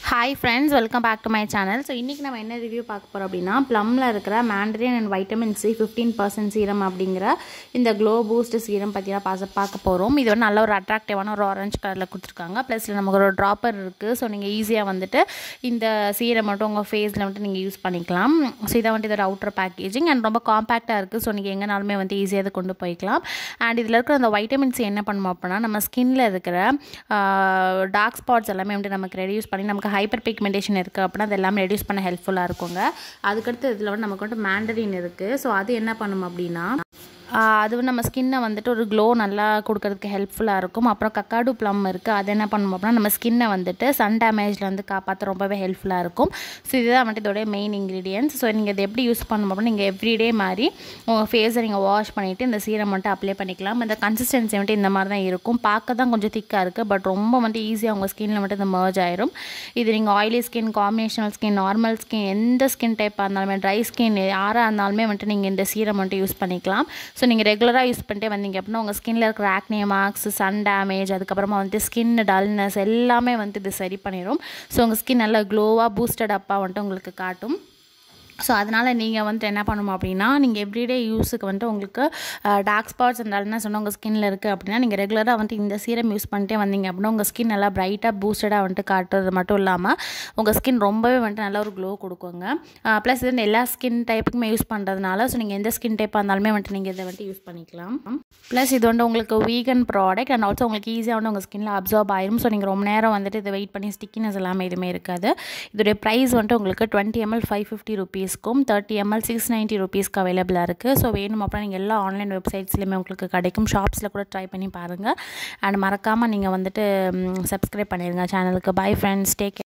hi friends welcome back to my channel so இன்றைக்கி நம்ம என்ன ரிவ்யூ பார்க்க போகிறோம் அப்படின்னா ப்ளம்மில் இருக்கிற mandarin and vitamin C fifteen percent serum அப்படிங்கிற இந்த க்ளோ பூஸ்ட் சீரம் பற்றி தான் பார்க்க பார்க்க போகிறோம் இது வந்து நல்ல ஒரு அட்ராக்டிவான ஒரு ஆரஞ்சு கலரில் கொடுத்துருக்காங்க ப்ளஸ் நமக்கு ஒரு ட்ராப்பர் இருக்குது ஸோ நீங்கள் ஈஸியாக வந்துட்டு இந்த சீரம் மட்டும் உங்கள் ஃபேஸில் வந்துட்டு நீங்கள் யூஸ் பண்ணிக்கலாம் ஸோ இதை வந்துட்டு இதோட அவுட்டர் பேக்கேஜிங் அண்ட் ரொம்ப காம்பேக்டாக இருக்குது ஸோ நீங்கள் எங்கேனாலுமே வந்து ஈஸியாக அதை கொண்டு போய்க்கலாம் அண்ட் இதில் இருக்கிற அந்த வைட்டமின் சி என்ன பண்ணுவோம் அப்படின்னா நம்ம ஸ்கின்ல இருக்கிற டார்க் ஸ்பாட்ஸ் எல்லாமே வந்துட்டு நமக்கு ரெடியூஸ் பண்ணி நமக்கு ஹைப்பர் பிக்மெண்டேஷன் இருக்குது அப்படின்னா அது எல்லாமே ரெடியூஸ் பண்ண ஹெல்ப்ஃபுல்லாக இருக்குங்க அதுக்கடுத்து இதில் வந்து நமக்கு வந்துட்டு மேண்டரின் இருக்குது ஸோ அது என்ன பண்ணும் அப்படின்னா அது வந்து நம்ம ஸ்கின்னை வந்துட்டு ஒரு க்ளோ நல்லா கொடுக்கறதுக்கு ஹெல்ப்ஃபுல்லாக இருக்கும் அப்புறம் கக்காடு ப்ளம் இருக்குது அது என்ன பண்ணும் அப்படின்னா நம்ம ஸ்கின்னை வந்துட்டு சன் டேமேஜில் வந்து காப்பாற்ற ரொம்பவே ஹெல்ப்ஃபுல்லாக இருக்கும் ஸோ இதுதான் வந்துட்டு இதோடைய மெயின் இன்க்ரீடியன்ஸ் ஸோ நீங்கள் இதை எப்படி யூஸ் பண்ணணும் அப்படின்னா நீங்கள் எவ்ரிடே மாதிரி உங்கள் ஃபேஸை நீங்கள் வாஷ் பண்ணிவிட்டு இந்த சீரம் மட்டும் அப்ளை பண்ணிக்கலாம் இந்த கன்சிஸ்டன்சி வந்துட்டு இந்த மாதிரி தான் இருக்கும் பார்க்க தான் கொஞ்சம் திக்காக இருக்குது பட் ரொம்ப வந்து ஈஸியாக உங்கள் ஸ்கின்னில் மட்டும் இந்த மர்ஜ் ஆயிரும் இது நீங்கள் oily skin combinational skin normal skin எந்த ஸ்கின் டைப்பாக இருந்தாலுமே ட்ரை ஸ்கின் யாராக இருந்தாலுமே வந்துட்டு நீங்கள் இந்த சீரம் வந்துட்டு யூஸ் பண்ணிக்கலாம் ஸோ நீங்கள் ரெகுலராக யூஸ் பண்ணிட்டே வந்தீங்க அப்படின்னா உங்கள் ஸ்கின்னில் இருக்கிற ஆக்னே மார்க்ஸ் சன் டேமேஜ் அதுக்கப்புறமா வந்துட்டு ஸ்கின் டல்னஸ் எல்லாமே வந்துட்டு இது சரி பண்ணிடும் ஸோ உங்கள் ஸ்கின் நல்லா க்ளோவாக பூஸ்டட் அப்பாக வந்துட்டு உங்களுக்கு காட்டும் ஸோ அதனால் நீங்கள் வந்துட்டு என்ன பண்ணணும் அப்படின்னா நீங்கள் எவ்ரிடே யூஸுக்கு வந்துட்டு உங்களுக்கு டார்க் ஸ்பாட்ஸ் அண்ட் டல்னஸ் வந்து உங்கள் ஸ்கின்னில் இருக்குது அப்படின்னா நீங்கள் ரெகுலராக வந்துட்டு இந்த சீரம் யூஸ் பண்ணிட்டே வந்தீங்க அப்படின்னா உங்கள் ஸ்கின் நல்லா பிரைட்டாக பூஸ்டடாக வந்துட்டு காட்டுறது மட்டும் இல்லாமல் உங்கள் ஸ்கின் ரொம்பவே வந்துட்டு நல்ல ஒரு க்ளோ கொடுக்குங்க ப்ளஸ் இது எல்லா ஸ்கின் டைப்புக்குமே யூஸ் பண்ணுறதுனால ஸோ நீங்கள் எந்த ஸ்கின் டைப்பாக இருந்தாலுமே வந்துட்டு நீங்கள் இதை வந்துட்டு யூஸ் பண்ணிக்கலாம் ப்ளஸ் இது வந்து உங்களுக்கு வீகன் ப்ராடக்ட் அண்ட் ஆல்சோ உங்களுக்கு ஈஸியாக வந்து உங்கள் ஸ்கின்னில் அப்சர்வ் ஆயிரும் ஸோ நீங்கள் ரொம்ப நேரம் வந்துட்டு இதை வெயிட் பண்ணி ஸ்டிக்கினஸ் எல்லாமே எதுவுமே இருக்காது இதோடைய ப்ரைஸ் வந்துட்டு உங்களுக்கு டுவெண்ட்டி எம்எல் ஃபைவ் ஃபிஃப்டி ருபீஸ்க்கும் தேர்ட்டி எம்எல் சிக்ஸ் நைன்ட்டி ருபீஸ்க்கு அவைலபிளாக இருக்குது ஸோ வேணும் அப்புறம் நீங்கள் எல்லா ஆன்லைன் வெப்சைட்ஸ்லையுமே உங்களுக்கு கிடைக்கும் ஷாப்ஸில் கூட ட்ரை பண்ணி பாருங்கள் அண்ட் மறக்காமல் நீங்கள் வந்துட்டு சப்ஸ்கிரைப் பண்ணிடுங்க சேனலுக்கு பை ஃப்ரெண்ட்ஸ் டேக்